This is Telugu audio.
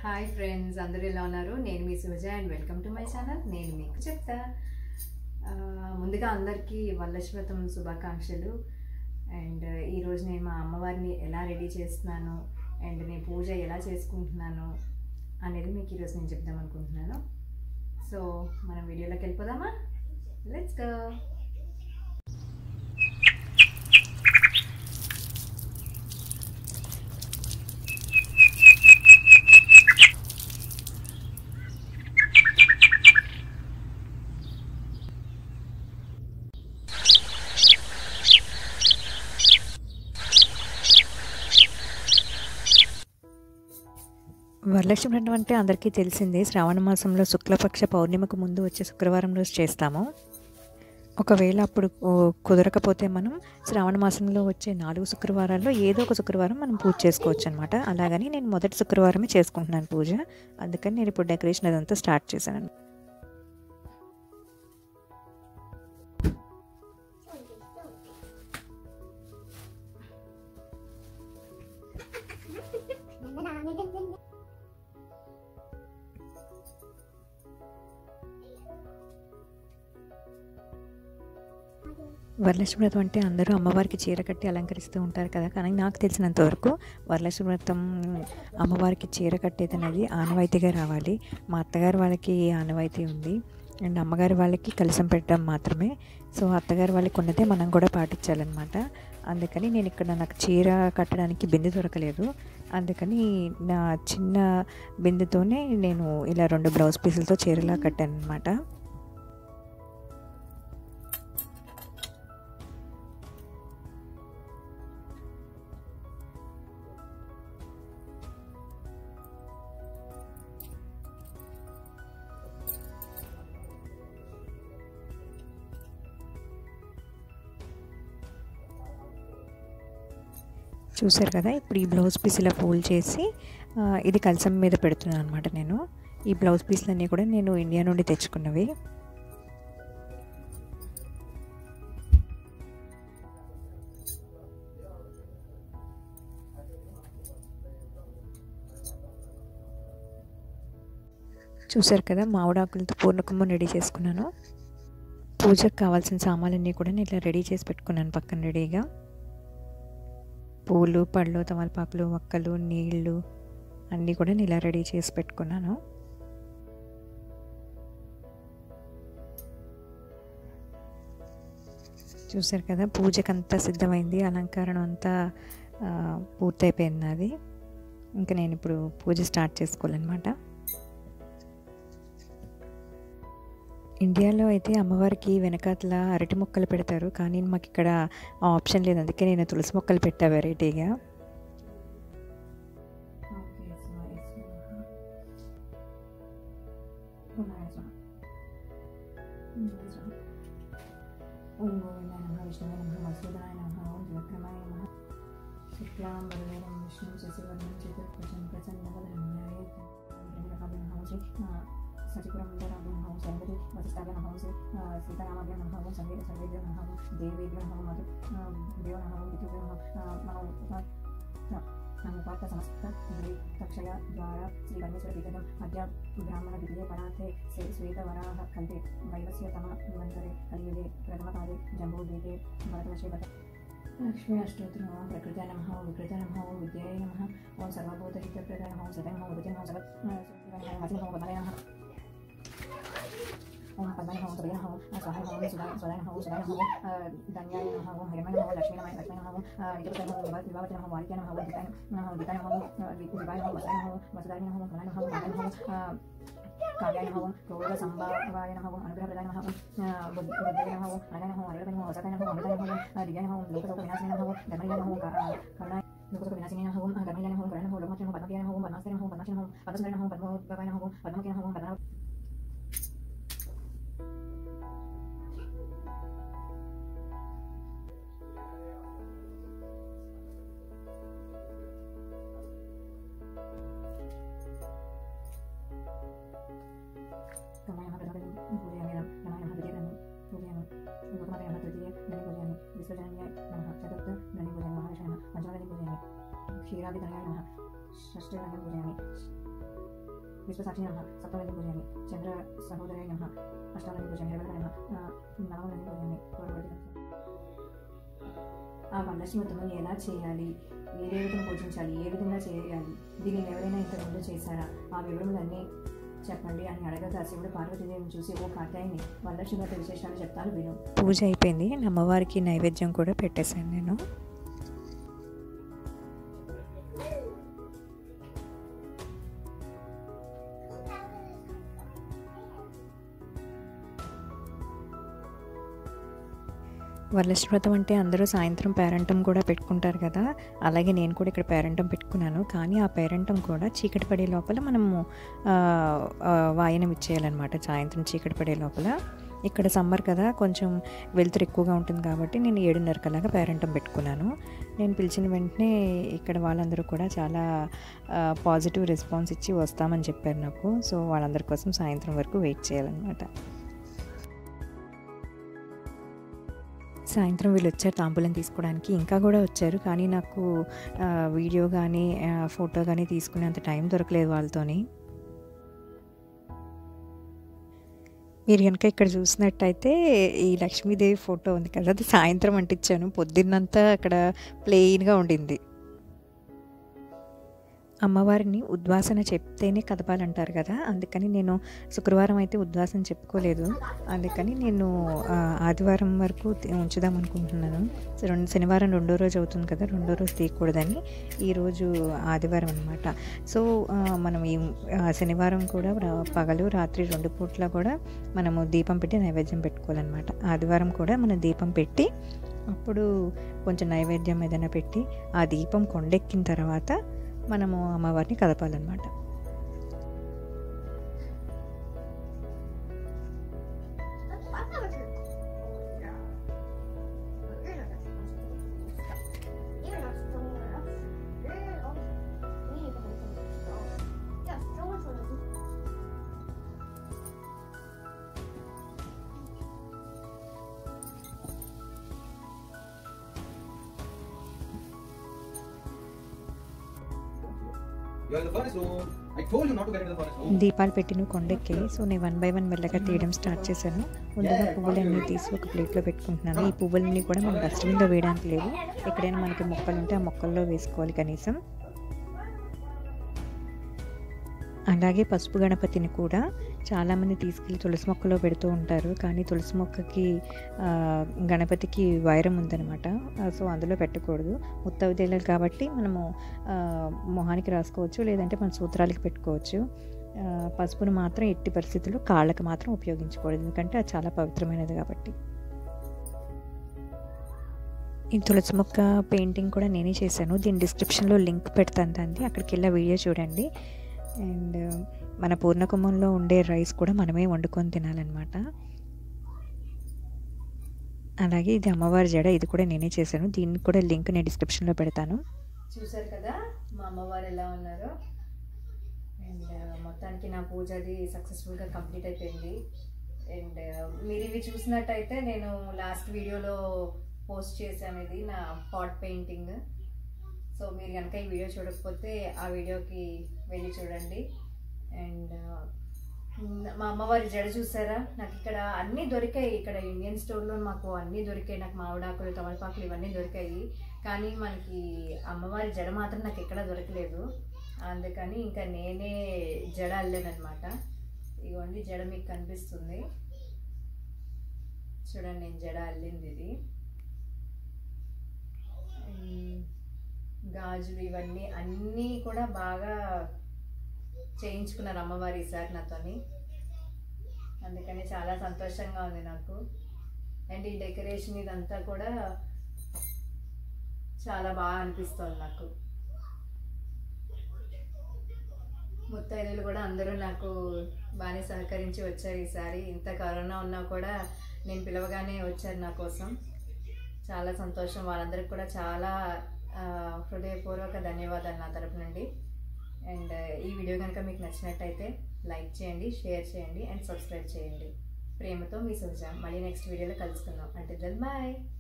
హాయ్ ఫ్రెండ్స్ అందరూ ఎలా ఉన్నారు నేను మీ Suja and welcome to my channel నేను మీకు చెప్తా ఆ, ముందుగా అందరికీ వరలక్ష్మతం శుభాకాంక్షలు అండ్ ఈరోజు నేను మా అమ్మవారిని ఎలా రెడీ చేస్తున్నాను అండ్ నేను పూజ ఎలా చేసుకుంటున్నాను అనేది మీకు ఈరోజు నేను చెప్దాం అనుకుంటున్నాను సో మనం వీడియోలోకి వెళ్ళిపోదామా లెట్స్ గో వరలక్ష్మి వ్రతం అంటే అందరికీ తెలిసిందే శ్రావణ మాసంలో శుక్లపక్ష పౌర్ణిమకు ముందు వచ్చే శుక్రవారం రోజు చేస్తాము ఒకవేళ అప్పుడు ఓ, కుదరకపోతే మనం శ్రావణ మాసంలో వచ్చే నాలుగు శుక్రవారాల్లో ఏదో ఒక శుక్రవారం మనం పూజ చేసుకోవచ్చు అనమాట అలాగని నేను మొదటి శుక్రవారమే చేసుకుంటున్నాను పూజ అందుకని నేను ఇప్పుడు డెకరేషన్ అదంతా స్టార్ట్ చేశాను వరలక్ష్మి వ్రతం అంటే అందరూ అమ్మవారికి చీర కట్టి అలంకరిస్తూ ఉంటారు కదా కానీ నాకు తెలిసినంత వరకు వరలక్ష్మి వ్రతం అమ్మవారికి చీర కట్టేది అనేది ఆనవాయితీగా రావాలి మా అత్తగారు వాళ్ళకి ఈ ఆనవాయితీ ఉంది అండ్ అమ్మగారి వాళ్ళకి కలసం పెట్టడం మాత్రమే సో అత్తగారు వాళ్ళకి ఉన్నదే మనం కూడా పాటించాలన్నమాట అందుకని నేను ఇక్కడ నాకు చీర కట్టడానికి బిందె దొరకలేదు అందుకని నా చిన్న బిందెతోనే నేను ఇలా రెండు బ్లౌజ్ పీసులతో చీరలా కట్టాను అనమాట చూసారు కదా ఇప్పుడు ఈ బ్లౌజ్ పీస్ ఇలా ఫోల్డ్ చేసి ఆ, ఇది కలసం మీద పెడుతున్నాను అనమాట నేను ఈ బ్లౌజ్ పీస్లన్నీ కూడా నేను ఇండియా నుండి తెచ్చుకున్నవి చూసారు కదా మామిడాకులతో పూర్ణకుంభం రెడీ చేసుకున్నాను పూజకు కావాల్సిన సామాన్లన్నీ కూడా నేను ఇట్లా రెడీ చేసి పెట్టుకున్నాను పక్కన రెడీగా పూలు పళ్ళు తమలపాకులు మొక్కలు నీళ్ళు అన్నీ కూడా నేను ఇలా రెడీ చేసి పెట్టుకున్నాను చూసారు కదా పూజకి అంతా సిద్ధమైంది అలంకరణ అంతా ఆ, పూర్తయిపోయింది నాది ఇంకా నేను ఇప్పుడు పూజ స్టార్ట్ చేసుకోవాలన్నమాట ఇండియాలో అయితే అమ్మవారికి వెనకాతల అరటి మొక్కలు పెడతారు కానీ మాకు ఇక్కడ ఆ ఆప్షన్ లేదు అందుకే నేను తులసి మొక్కలు పెట్టా వెరైటీగా ఓం గోవిందాయ నమః విష్ణువే నమః మధుసూదనాయ నమః ఓం త్రివిక్రమాయ నమః శుక్లాం వరదరం విష్ణుం శశివర్ణం చతుర్భుజం ప్రసన్నవదనం ధ్యాయేత్ నమః శ్రీ సచిపురంధరాభ్య నమః సైందరి వశిష్టాభ్య నమః శ్రీ సీతారామాభ్య నమః ఓం సర్వే సర్వేభ్య నమః దేవేభ్య నమః మధు దేవ నమః పితృభ్య నమః సముపాత సమస్త తక్షయ ద్వారా శ్రీ పరమేశ్వర విగ్రహం అద్య బ్రాహ్మణ విధియే పరార్థే శ్రీ శ్వేతవరాహ కల్పే వైవస్య తమ నివంతరే కలియుగే ప్రథమకాలే జంబూద్వీపే భరతవర్షే భరత లక్ష్మీ అష్టోత్తరం ఓం ప్రకృత నమ ఓం వికృత నమ ఓం విద్యాయ నమ ఓం సర్వభూతహితప్రద నమ ఓం సదయ నమ ఉదయ నమ సర్వ హసి నమ పదయ నమ ఓం పద్మయ నమ త్రయ నమ స్వాహ నమ సుధాయ స్వదాయ నమ సుధాయ నమ ధన్యాయ నమ ఓం హరిమయ నమ లక్ష్మీ నమ లక్ష్మీ నమ నిత్యపత నమ విభావతి నమ వారిక నమ వితాయ నమ వితాయ నమ విభాయ నమ వసాయ నమ వసుదాయ నమ ప్రణయ నమ ప్రణయ నమ కావ్యాయ నమ క్రోధ సంభావాయ నమ అనుగ్రహప్రదాయ నమ బుద్ధయ నమ అనయ నమ అరయ నమ వసతాయ నమ అమృతాయ నమ దివ్యాయ నమ లోకలోక వినాశిని నమ ధర్మయ నమ కరుణాయ లోకలోక వినాశిని నమ ధర్మయ నమ కరుణ నమ లోకమోక్ష నమ పద్మప్రియ నమ పద్మాస్త్ర నమ పద్మాక్ష నమ పద్మసుందర నమ పద్మోద్భవాయ నమ పద్మముఖి నమ పద్మ రమాయ నమ ప్రథమ పూజయామి రమాయ నమ ద్వితీయ పూజయామి గౌతమాయ నమ తృతీయ ధని పూజయామి విశ్వజనన్యాయ నమ చతుర్థ ధని పూజయామి మహావిష్ణు నమ పంచమదని పూజయామి క్షీరాభిధనాయ నమ షష్ఠ ధనం పూజయామి విశ్వసాక్షి నమ సప్తవేద పూజయామి చంద్ర సహోదరాయ నమ అష్టావళి పూజయామి ఇరవై నమ నవమని పూజయామి గౌరవడి ఆ వరలక్ష్మి వ్రతమును ఎలా చేయాలి ఏ దేవతను పూజించాలి ఏ విధంగా చేయాలి దీనిని ఎవరైనా ఇంతకుముందు చేశారా ఆ వివరములన్నీ చెప్పండి అని అడగగా శివుడు పార్వతీదేవిని చూసి ఓ కాత్యాయని వరలక్ష్మి వ్రత విశేషాలు చెప్తాను విను పూజ అయిపోయింది అమ్మవారికి నైవేద్యం కూడా పెట్టేశాను నేను వరలక్ష్మి వ్రతం అంటే అందరూ సాయంత్రం పేరెంటం కూడా పెట్టుకుంటారు కదా అలాగే నేను కూడా ఇక్కడ పేరెంటం పెట్టుకున్నాను కానీ ఆ పేరెంటం కూడా చీకటి పడే లోపల మనము ఆ, ఆ, వాయనం ఇచ్చేయాలన్నమాట సాయంత్రం చీకటి పడే లోపల ఇక్కడ సమ్మర్ కదా కొంచెం వెలుతురు ఎక్కువగా ఉంటుంది కాబట్టి నేను ఏడున్నర కల్లాగా పేరెంటం పెట్టుకున్నాను నేను పిలిచిన వెంటనే ఇక్కడ వాళ్ళందరూ కూడా చాలా పాజిటివ్ రెస్పాన్స్ ఇచ్చి వస్తామని చెప్పారు నాకు సో వాళ్ళందరి కోసం సాయంత్రం వరకు వెయిట్ చేయాలన్నమాట సాయంత్రం వీళ్ళు వచ్చారు తాంబూలం తీసుకోవడానికి ఇంకా కూడా వచ్చారు కానీ నాకు ఆ, వీడియో కానీ ఆ, ఫోటో కానీ తీసుకునేంత టైం దొరకలేదు వాళ్ళతోని మీరు కనుక ఇక్కడ చూసినట్టయితే ఈ లక్ష్మీదేవి ఫోటో ఉంది కదా అది సాయంత్రం అంటించాను పొద్దున్నంతా అక్కడ ప్లెయిన్గా ఉండింది అమ్మవారిని ఉద్వాసన చెప్తేనే కదపాలంటారు కదా అందుకని నేను శుక్రవారం అయితే ఉద్వాసన చెప్పుకోలేదు అందుకని నేను ఆ, ఆదివారం వరకు తి- ఉంచుదాం అనుకుంటున్నాను సో రెండు శనివారం రెండో రోజు అవుతుంది కదా రెండో రోజు తీయకూడదని ఈరోజు ఆదివారం అనమాట సో ఆ, మనం ఈ ఆ, శనివారం కూడా రా- పగలు రాత్రి రెండు పూట్ల కూడా మనము దీపం పెట్టి నైవేద్యం పెట్టుకోవాలన్నమాట ఆదివారం కూడా మనం దీపం పెట్టి అప్పుడు కొంచెం నైవేద్యం ఏదైనా పెట్టి ఆ దీపం కొండెక్కిన తర్వాత మనము అమ్మవారిని కదపాలన్నమాట You're in the furnace room. I told you not to get into the furnace room. దీపాలు పెట్టిన కొండెక్కి సో నేను వన్ బై వన్ మెల్లగా తీయడం స్టార్ట్ చేశాను ముందుగా పువ్వులన్నీ తీసి ఒక ప్లేట్లో పెట్టుకుంటున్నాను ఈ పువ్వులన్నీ కూడా మనం డస్ట్బిన్లో వేయడానికి లేదు ఎక్కడైనా మనకి మొక్కలు ఉంటే ఆ మొక్కల్లో వేసుకోవాలి కనీసం అలాగే పసుపు గణపతిని కూడా చాలామంది తీసుకెళ్ళి తులసి మొక్కలో పెడుతూ ఉంటారు కానీ తులసి మొక్కకి ఆ, గణపతికి వైరం ఉందన్నమాట ఆ, సో అందులో పెట్టకూడదు ముత్తవిదేలు కాబట్టి మనము ఆ, మొహానికి రాసుకోవచ్చు లేదంటే మన సూత్రాలకి పెట్టుకోవచ్చు ఆ, పసుపును మాత్రం ఎట్టి పరిస్థితుల్లో కాళ్ళకి మాత్రం ఉపయోగించకూడదు ఎందుకంటే అది చాలా పవిత్రమైనది కాబట్టి ఈ తులసి మొక్క పెయింటింగ్ కూడా నేనే చేశాను దీని డిస్క్రిప్షన్లో లింక్ పెడతాను దాన్ని అక్కడికి వెళ్ళి వీడియో చూడండి అండ్ మన పూర్ణకుంభంలో ఉండే రైస్ కూడా మనమే వండుకొని తినాలన్నమాట అలాగే ఇది అమ్మవారి జడ ఇది కూడా నేనే చేశాను దీనికి కూడా లింక్ నేను డిస్క్రిప్షన్లో పెడతాను చూసారు కదా మా అమ్మవారు ఎలా ఉన్నారు అండ్ మొత్తానికి నా పూజ అది సక్సెస్ఫుల్గా కంప్లీట్ అయిపోయింది అండ్ మీరు ఇవి చూసినట్టయితే నేను లాస్ట్ వీడియోలో పోస్ట్ చేశాను ఇది నా పాట్ పెయింటింగ్ సో మీరు కనుక ఈ వీడియో చూడకపోతే ఆ వీడియోకి వెళ్ళి చూడండి అండ్ మా అమ్మవారి జడ చూసారా నాకు ఇక్కడ అన్నీ దొరికాయి ఇక్కడ ఇండియన్ స్టోర్లో మాకు అన్నీ దొరికాయి నాకు మామిడాకులు తమలపాకులు ఇవన్నీ దొరికాయి కానీ మనకి అమ్మవారి జడ మాత్రం నాకు ఎక్కడ దొరకలేదు అందుకని ఇంకా నేనే జడ అల్లానమాట ఇగోండి జడ మీకు కనిపిస్తుంది చూడండి నేను జడ అల్లింది ఇది ఉమ్, గాజులు ఇవన్నీ అన్నీ కూడా బాగా చేయించుకున్నారు అమ్మవారి ఈసారి నాతోని అందుకని చాలా సంతోషంగా ఉంది నాకు అండ్ ఈ డెకరేషన్ ఇదంతా కూడా చాలా బాగా అనిపిస్తుంది నాకు ముత్తైదులు కూడా అందరూ నాకు బాగానే సహకరించి వచ్చారు ఈసారి ఇంత కరోనా ఉన్నా కూడా నేను పిలవగానే వచ్చారు నా కోసం చాలా సంతోషం వాళ్ళందరికీ కూడా చాలా ఆ, హృదయపూర్వక ధన్యవాదాలు నా తరపు నుండి అండ్ ఈ వీడియో కనుక మీకు నచ్చినట్టయితే లైక్ చేయండి షేర్ చేయండి అండ్ సబ్స్క్రైబ్ చేయండి ప్రేమతో మీ సుజ మళ్ళీ నెక్స్ట్ వీడియోలో కలుసుకుందాం అంటే దెన్ బాయ్